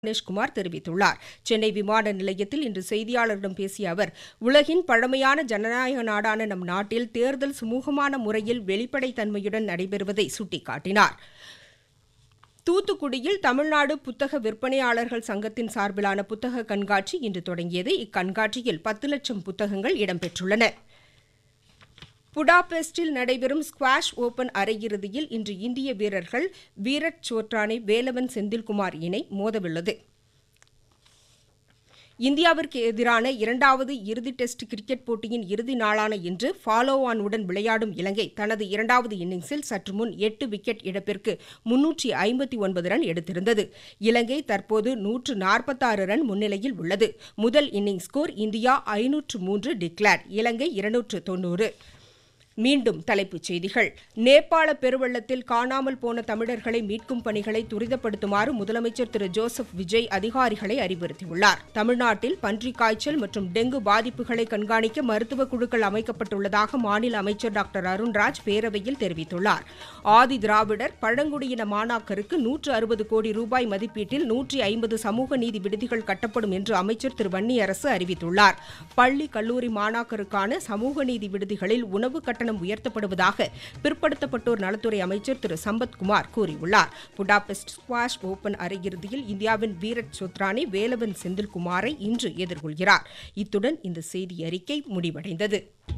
கணேஷ்குமார் தெரிவித்துள்ளார் சென்னை விமான நிலையத்தில் இன்று செய்தியாளர்களிடம் பேசிய அவர் உலகின் பழமையான ஜனநாயக நாடான நம் நாட்டில் தேர்தல் சுமூகமான முறையில் வெளிப்படைத்தன்மையுடன் நடைபெறுவதை சுட்டிக்காட்டினார் தூத்துக்குடியில் தமிழ்நாடு புத்தக விற்பனையாளர்கள் சங்கத்தின் சார்பிலான புத்தக கண்காட்சி இன்று தொடங்கியது இக்கண்காட்சியில் பத்து லட்சம் புத்தகங்கள் இடம்பெற்றுள்ளன புடாபெஸ்டில் நடைபெறும் ஸ்குவாஷ் ஓபன் அரையிறுதியில் இன்று இந்திய வீரர்கள் வீரட் சோட்ரானி வேலவன் செந்தில்குமார் இணை மோதவுள்ளது இந்தியாவிற்கு எதிரான இரண்டாவது இறுதி டெஸ்ட் கிரிக்கெட் போட்டியின் இறுதி நாளான இன்று ஃபாலோ ஆனுடன் விளையாடும் இலங்கை தனது இரண்டாவது இன்னிங்ஸில் சற்று முன் எட்டு விக்கெட் இழப்பிற்கு முன்னூற்றி ஐம்பத்தி ஒன்பது ரன் எடுத்திருந்தது இலங்கை தற்போது நூற்று நாற்பத்தாறு ரன் முன்னிலையில் உள்ளது முதல் இன்னிங்ஸ் ஸ்கோர் இந்தியா ஐநூற்று மூன்று டிக்ளேர் இலங்கை இருநூற்று தொன்னூறு மீண்டும் தலைப்புச் செய்திகள் நேபாள பெருவெள்ளத்தில் காணாமல் போன தமிழர்களை மீட்கும் பணிகளை துரிதப்படுத்துமாறு முதலமைச்சர் திரு ஜோசப் விஜய் அதிகாரிகளை அறிவுறுத்தியுள்ளார் தமிழ்நாட்டில் பன்றிக் காய்ச்சல் மற்றும் டெங்கு பாதிப்புகளை கண்காணிக்க மருத்துவ குழுக்கள் அமைக்கப்பட்டுள்ளதாக மாநில அமைச்சர் டாக்டர் அருண்ராஜ் பேரவையில் தெரிவித்துள்ளார் ஆதி திராவிடர் பழங்குடியின மாணாக்கருக்கு நூற்று அறுபது கோடி ரூபாய் மதிப்பீட்டில் நூற்றி ஐம்பது சமூக நீதி விடுதிகள் கட்டப்படும் என்று அமைச்சர் திரு வன்னியரசு அறிவித்துள்ளார் பள்ளி கல்லூரி மாணாக்கருக்கான சமூக நீதி விடுதிகளில் உணவு கட்டணம் உயர்த்தப்படுவதாக பிற்படுத்தப்பட்டோர் நலத்துறை அமைச்சர் திரு சம்பத்குமார் கூறியுள்ளார் புடாபெஸ்ட் ஸ்குவாஷ் ஓபன் அரையிறுதியில் இந்தியாவின் வீரட் சோத்ரானி வேலவன் செந்தில்குமாரை இன்று எதிர்கொள்கிறார் இத்துடன் இந்த செய்தி அறிக்கை முடிவடைந்தது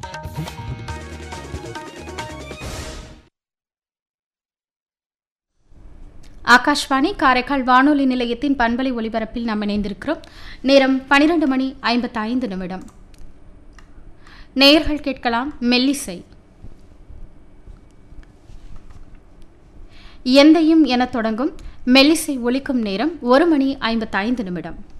ஆகாஷ்வாணி காரைக்கால் வானொலி நிலையத்தின் பண்பலை ஒலிபரப்பில் நாம் இணைந்திருக்கிறோம் நேரம் பனிரெண்டு மணி ஐம்பத்தி ஐந்து நிமிடம் நேயர்கள் கேட்கலாம் மெல்லிசை எந்தையும் எனத் தொடங்கும் மெல்லிசை ஒலிக்கும் நேரம் ஒரு மணி ஐம்பத்தைந்து நிமிடம்